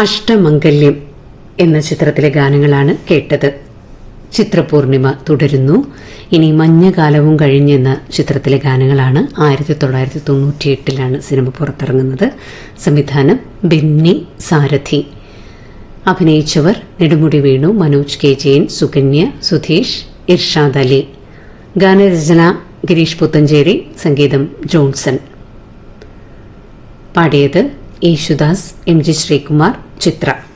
അഷ്ടമംഗല്യം എന്ന ചിത്രത്തിലെ ഗാനങ്ങളാണ് കേട്ടത് ചിത്രപൂർണിമ തുടരുന്നു ഇനി മഞ്ഞകാലവും കഴിഞ്ഞെന്ന ചിത്രത്തിലെ ഗാനങ്ങളാണ് ആയിരത്തി തൊള്ളായിരത്തി തൊണ്ണൂറ്റിയെട്ടിലാണ് സിനിമ പുറത്തിറങ്ങുന്നത് സംവിധാനം ബെന്നി സാരഥി അഭിനയിച്ചവർ നെടുമുടി വേണു മനോജ് കെ ജയൻ സുകന്യ സുധീഷ് ഇർഷാദ് അലി ഗാനരചന ഗിരീഷ് പുത്തഞ്ചേരി സംഗീതം ജോൺസൺ പാടിയത് യേശുദാസ് എം ജി ശ്രീകുമാർ ചിത്ര